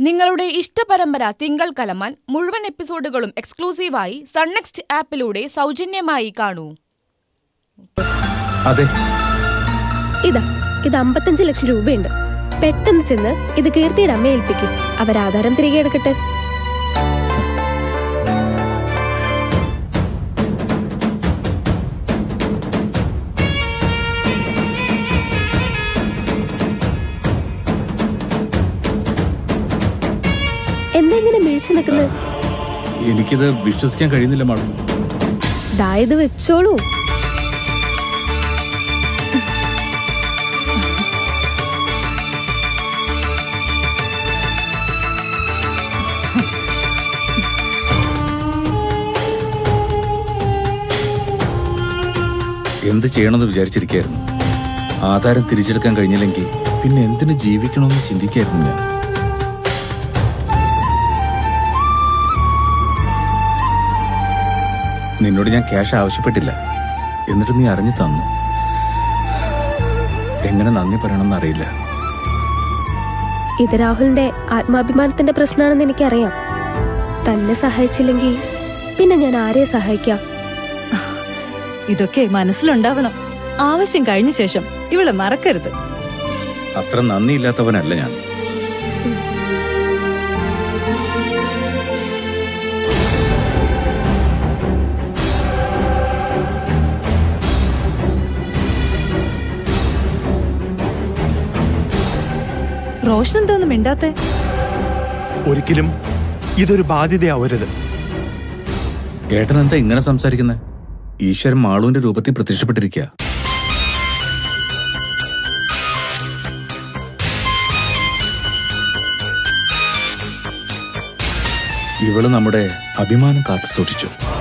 നിങ്ങളുടെ ഇഷ്ടപരമ്പര തിങ്കൾ കലമാൻ മുഴുവൻ എപ്പിസോഡുകളും എക്സ്ക്ലൂസീവായി സൺനെക്സ്റ്റ് ആപ്പിലൂടെ സൗജന്യമായി കാണൂ അതെ ഇതാ ഇത് അമ്പത്തഞ്ച് ലക്ഷം രൂപയുണ്ട് പെട്ടെന്ന് ചെന്ന് ഇത് കീർത്തിയുടെ അമ്മയെ ഏൽപ്പിക്കും അവരാധാരം തിരികെ എടുക്കട്ടെ എന്തെങ്ങനെ വീഴ്ച നിൽക്കുന്നത് എനിക്കിത് വിശ്വസിക്കാൻ കഴിയുന്നില്ല മാളു ദാ ഇത് വെച്ചോളൂ എന്ത് ചെയ്യണമെന്ന് വിചാരിച്ചിരിക്കായിരുന്നു ആധാരം തിരിച്ചെടുക്കാൻ കഴിഞ്ഞില്ലെങ്കിൽ പിന്നെ എന്തിനു ജീവിക്കണമെന്ന് ചിന്തിക്കായിരുന്നു ഞാൻ നിന്നോട് ഞാൻ ക്യാഷ് ആവശ്യപ്പെട്ടില്ല എന്നിട്ട് നീ അറിഞ്ഞു തന്നു എങ്ങനെ നന്ദി പറയണമെന്ന് അറിയില്ല ഇത് രാഹുലിന്റെ ആത്മാഭിമാനത്തിന്റെ പ്രശ്നമാണെന്ന് എനിക്കറിയാം തന്നെ സഹായിച്ചില്ലെങ്കിൽ പിന്നെ ഞാൻ ആരെ സഹായിക്കാം ഇതൊക്കെ മനസ്സിലുണ്ടാവണം ആവശ്യം കഴിഞ്ഞ ശേഷം ഇവളെ മറക്കരുത് അത്ര നന്ദിയില്ലാത്തവനല്ല ഞാൻ റോഷൻ എന്തോന്നും മിണ്ടാത്തെ ഒരിക്കലും ഇതൊരു ബാധ്യതയാവരുത് ഏട്ടൻ എന്താ ഇങ്ങനെ സംസാരിക്കുന്നത് ഈശ്വരൻ മാളുവിന്റെ രൂപത്തിൽ പ്രത്യക്ഷപ്പെട്ടിരിക്കുക ഇവള് നമ്മുടെ അഭിമാനം കാത്തു സൂക്ഷിച്ചു